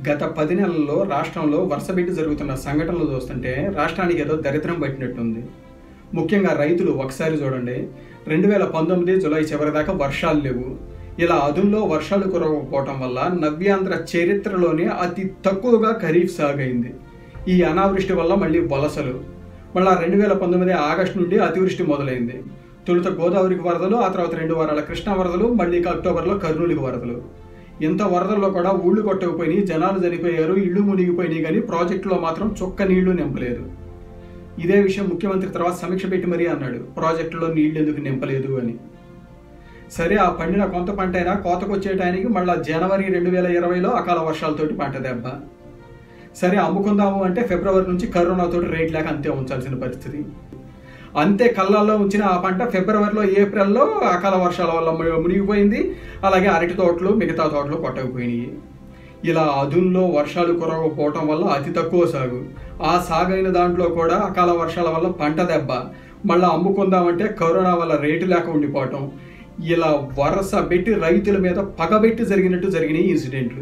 గత పది నెలల్లో రాష్ట్రంలో వరుసపెట్టి జరుగుతున్న సంఘటనలు చూస్తుంటే రాష్ట్రానికి ఏదో దరిద్రం పట్టినట్టుంది ముఖ్యంగా రైతులు ఒకసారి చూడండి రెండు వేల పంతొమ్మిది జూలై చివరి దాకా వర్షాలు లేవు ఇలా అదుల్లో వర్షాలు కురవకపోవటం వల్ల నవ్యాంధ్ర చరిత్రలోనే అతి తక్కువగా ఖరీఫ్ సాగైంది ఈ అనావృష్టి వల్ల మళ్ళీ వలసలు మళ్ళా రెండు వేల పంతొమ్మిది ఆగస్టు నుండి అతివృష్టి మొదలైంది తొలుత గోదావరికి వరదలు ఆ తర్వాత రెండు వారాల కృష్ణా వరదలు మళ్ళీ అక్టోబర్లో కర్నూలుకి వరదలు ఇంత వరదల్లో కూడా ఊళ్ళు కొట్టకపోయినాయి జనాలు చనిపోయారు ఇళ్ళు మునిగిపోయినాయి కానీ ప్రాజెక్టులో మాత్రం చొక్క నీళ్లు నింపలేదు ఇదే విషయం ముఖ్యమంత్రి తర్వాత సమీక్ష పెట్టి మరీ అన్నాడు ప్రాజెక్టులో నీళ్లు ఎందుకు నింపలేదు అని సరే ఆ పండిన కొంత పంట అయినా కోతకు వచ్చే టైంకి మళ్ళీ జనవరి రెండు వేల ఇరవైలో అకాల వర్షాలతోటి పంట దెబ్బ సరే అమ్ముకుందాము అంటే ఫిబ్రవరి నుంచి కరోనాతోటి రేట్ లేక అంతే ఉంచాల్సిన పరిస్థితి అంతే కళ్ళల్లో ఉంచిన ఆ పంట ఫిబ్రవరిలో ఏప్రిల్లో అకాల వర్షాల వల్ల ము- మునిగిపోయింది అలాగే అరటి తోటలు మిగతా తోటలు కొట్టకపోయినాయి ఇలా అదుల్లో వర్షాలు కురవకపోవటం వల్ల అతి తక్కువ సాగు ఆ సాగైన దాంట్లో కూడా అకాల వర్షాల వల్ల పంట దెబ్బ మళ్ళీ అమ్ముకుందామంటే కరోనా వల్ల రేటు లేక ఉండిపోవటం ఇలా వరస పెట్టి రైతుల మీద పగబెట్టి జరిగినట్టు జరిగినాయి ఇన్సిడెంట్లు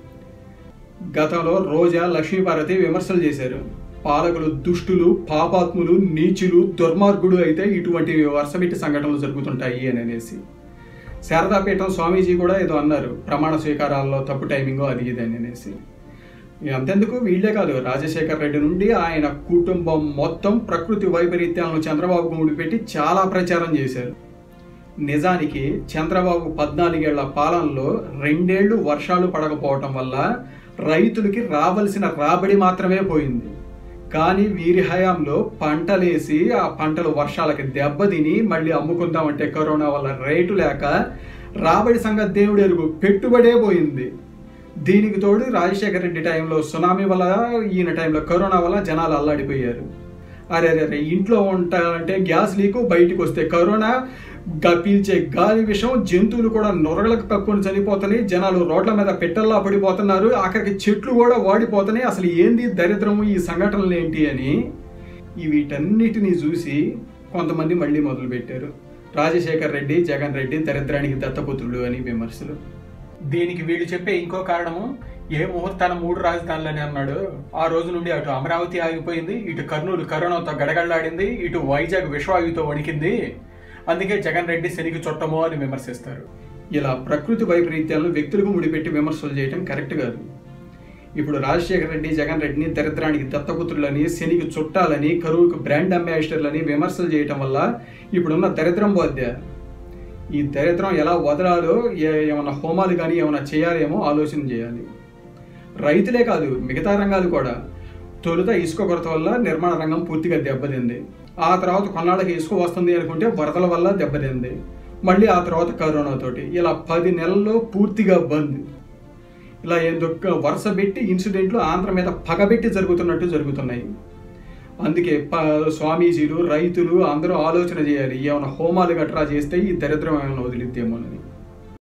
గతంలో రోజా లక్ష్మీపార్వతి విమర్శలు చేశారు పాలకులు దుష్టులు పాపాత్ములు నీచులు దుర్మార్గుడు అయితే ఇటువంటి వరుసపెట్టి సంఘటనలు జరుగుతుంటాయి అని అనేసి శారదాపీఠం స్వామీజీ కూడా ఏదో అన్నారు ప్రమాణ స్వీకారాల్లో తప్పు టైమింగ్ అది ఇది అని అనేసి ఇక అంతెందుకు వీళ్ళే కాదు రాజశేఖర్ రెడ్డి నుండి ఆయన కుటుంబం మొత్తం ప్రకృతి వైపరీత్యాలను చంద్రబాబుకు ముడిపెట్టి చాలా ప్రచారం చేశారు నిజానికి చంద్రబాబు పద్నాలుగేళ్ల పాలనలో రెండేళ్లు వర్షాలు పడకపోవటం వల్ల రైతులకి రావలసిన రాబడి మాత్రమే పోయింది కానీ వీరి హయాంలో పంటలేసి ఆ పంటలు వర్షాలకి దెబ్బతిని మళ్ళీ అమ్ముకుందామంటే కరోనా వల్ల రేటు లేక రాబడి సంగతి దేవుడు ఎరుగు పెట్టుబడే పోయింది దీనికి తోడు రాజశేఖర రెడ్డి టైంలో సునామీ వల్ల ఈయన టైంలో కరోనా వల్ల జనాలు అల్లాడిపోయారు అరే అరే అరే ఇంట్లో ఉంటారంటే గ్యాస్ లీకు బయటికి వస్తే కరోనా గా- పీల్చే గాలి విషం జంతువులు కూడా నొరగలకు కక్కుని చనిపోతున్నాయి జనాలు రోడ్ల మీద పెట్టల్లా పడిపోతున్నారు ఆఖరికి చెట్లు కూడా వాడిపోతున్నాయి అసలు ఏంది దరిద్రము ఈ సంఘటనలు ఏంటి అని ఈ వీటన్నిటిని చూసి కొంతమంది మళ్ళీ మొదలు పెట్టారు రాజశేఖర్ రెడ్డి జగన్ రెడ్డి దరిద్రానికి దత్తపుత్రుడు అని విమర్శలు దీనికి వీళ్ళు చెప్పే ఇంకో కారణము ఏ ముహూర్తాన మూడు రాజధానులని అన్నాడు ఆ రోజు నుండి అటు అమరావతి ఆగిపోయింది ఇటు కర్నూలు కరోనాతో గడగడలాడింది ఇటు వైజాగ్ విశ్వాయుతో వణికింది అందుకే జగన్ రెడ్డి శనికి చుట్టమో అని విమర్శిస్తారు ఇలా ప్రకృతి వైపరీత్యాలను వ్యక్తులకు ముడిపెట్టి విమర్శలు చేయడం కరెక్ట్ కాదు ఇప్పుడు రాజశేఖర రెడ్డి జగన్ రెడ్డిని దరిద్రానికి దత్తపుత్రులని శనికి చుట్టాలని కరువుకు బ్రాండ్ అంబాసిడర్లని విమర్శలు చేయటం వల్ల ఇప్పుడున్న దరిద్రం పోద్దా ఈ దరిద్రం ఎలా వదలాలో ఏ- ఏమన్నా హోమాలు కానీ ఏమైనా చేయాలేమో ఆలోచన చేయాలి రైతులే కాదు మిగతా రంగాలు కూడా తొలుత ఇసుక కొరత వల్ల నిర్మాణ రంగం పూర్తిగా దెబ్బతింది ఆ తర్వాత కొన్నాళ్ళకి ఇసుక వస్తుంది అనుకుంటే వరదల వల్ల దెబ్బతింది మళ్ళీ ఆ తర్వాత కరోనా తోటి ఇలా పది నెలల్లో పూర్తిగా బంద్ ఇలా ఎందుకు వరుస పెట్టి ఇన్సిడెంట్లు ఆంధ్ర మీద పగబెట్టి జరుగుతున్నట్టు జరుగుతున్నాయి అందుకే ప స్వామీజీలు రైతులు అందరూ ఆలోచన చేయాలి ఏమైనా హోమాలు గట్రా చేస్తే ఈ దరిద్రం ఏమైనా వదిలిద్దేమోనని